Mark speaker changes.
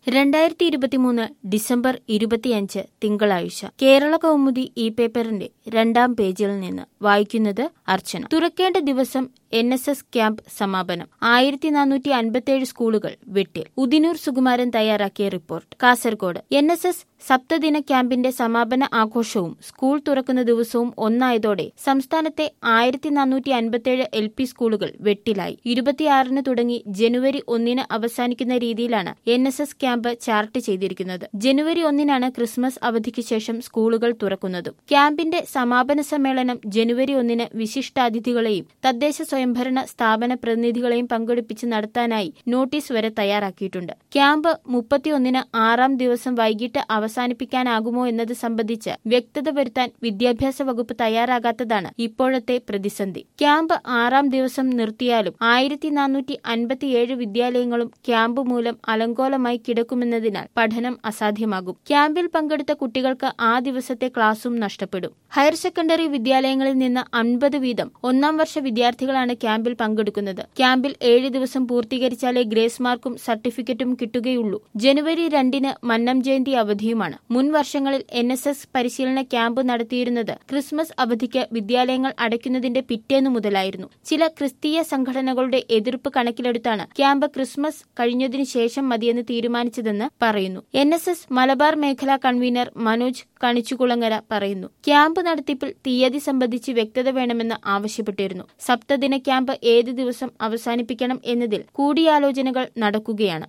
Speaker 1: രണ്ടായിരത്തി ഇരുപത്തിമൂന്ന് ഡിസംബർ ഇരുപത്തിയഞ്ച് തിങ്കളാഴ്ച കേരള കൗമുദി ഈ പേപ്പറിന്റെ രണ്ടാം പേജിൽ നിന്ന് വായിക്കുന്നത് അർച്ചന തുറക്കേണ്ട ദിവസം എൻ എസ് എസ് ക്യാമ്പ് സമാപനം ആയിരത്തി നാനൂറ്റി അൻപത്തിയേഴ് സ്കൂളുകൾ വെട്ടിൽ ഉദിനൂർ സുകുമാരൻ തയ്യാറാക്കിയ report Kasargod N S S സപ്തദിന ക്യാമ്പിന്റെ സമാപന ആഘോഷവും സ്കൂൾ തുറക്കുന്ന ദിവസവും ഒന്നായതോടെ സംസ്ഥാനത്തെ ആയിരത്തി നാനൂറ്റി അൻപത്തിയേഴ് എൽ പി സ്കൂളുകൾ വെട്ടിലായി ഇരുപത്തിയാറിന് തുടങ്ങി ജനുവരി ഒന്നിന് അവസാനിക്കുന്ന രീതിയിലാണ് N S S camp chart ചെയ്തിരിക്കുന്നത് ജനുവരി ഒന്നിനാണ് ക്രിസ്മസ് അവധിക്ക് ശേഷം സ്കൂളുകൾ തുറക്കുന്നതും ക്യാമ്പിന്റെ സമാപന സമ്മേളനം ജനുവരി ഒന്നിന് വിശിഷ്ടാതിഥികളെയും തദ്ദേശ സ്വയംഭരണ സ്ഥാപന പ്രതിനിധികളെയും പങ്കെടുപ്പിച്ച് നടത്താനായി നോട്ടീസ് വരെ തയ്യാറാക്കിയിട്ടുണ്ട് ക്യാമ്പ് മുപ്പത്തിയൊന്നിന് ആറാം ദിവസം വൈകിട്ട് അവസാനിപ്പിക്കാനാകുമോ എന്നത് സംബന്ധിച്ച് വ്യക്തത വരുത്താൻ വിദ്യാഭ്യാസ വകുപ്പ് തയ്യാറാകാത്തതാണ് ഇപ്പോഴത്തെ പ്രതിസന്ധി ക്യാമ്പ് ആറാം ദിവസം നിർത്തിയാലും ആയിരത്തി നാനൂറ്റി അൻപത്തിയേഴ് വിദ്യാലയങ്ങളും ക്യാമ്പ് മൂലം അലങ്കോലമായി കിടക്കുമെന്നതിനാൽ പഠനം അസാധ്യമാകും ക്യാമ്പിൽ പങ്കെടുത്ത കുട്ടികൾക്ക് ആ ദിവസത്തെ ക്ലാസും നഷ്ടപ്പെടും ഹയർ സെക്കൻഡറി വിദ്യാലയങ്ങളിൽ നിന്ന് അൻപത് വീതം ഒന്നാം വർഷ വിദ്യാർത്ഥികളാണ് ക്യാമ്പിൽ പങ്കെടുക്കുന്നത് ക്യാമ്പിൽ ഏഴ് ദിവസം പൂർത്തീകരിച്ചാലേ ഗ്രേസ് മാർക്കും സർട്ടിഫിക്കറ്റും കിട്ടുകയുള്ളൂ ജനുവരി രണ്ടിന് മന്നം ജയന്തി അവധിയുമാണ് മുൻ വർഷങ്ങളിൽ എൻ എസ് എസ് പരിശീലന ക്യാമ്പ് നടത്തിയിരുന്നത് ക്രിസ്മസ് അവധിക്ക് വിദ്യാലയങ്ങൾ അടയ്ക്കുന്നതിന്റെ പിറ്റേന്നു മുതലായിരുന്നു ചില ക്രിസ്തീയ സംഘടനകളുടെ എതിർപ്പ് കണക്കിലെടുത്താണ് ക്യാമ്പ് ക്രിസ്മസ് കഴിഞ്ഞതിനു ശേഷം മതിയെന്ന് തീരുമാനിച്ചതെന്ന് പറയുന്നു എൻ എസ് എസ് മലബാർ മേഖലാ കൺവീനർ മനോജ് കണിച്ചുകുളങ്ങര പറയുന്നു ക്യാമ്പ് നടത്തിപ്പിൽ തീയതി സംബന്ധിച്ച് വ്യക്തത വേണമെന്ന് ആവശ്യപ്പെട്ടിരുന്നു സപ്തദിന ക്യാമ്പ് ഏത് ദിവസം അവസാനിപ്പിക്കണം എന്നതിൽ കൂടിയാലോചനകൾ നടക്കുകയാണ്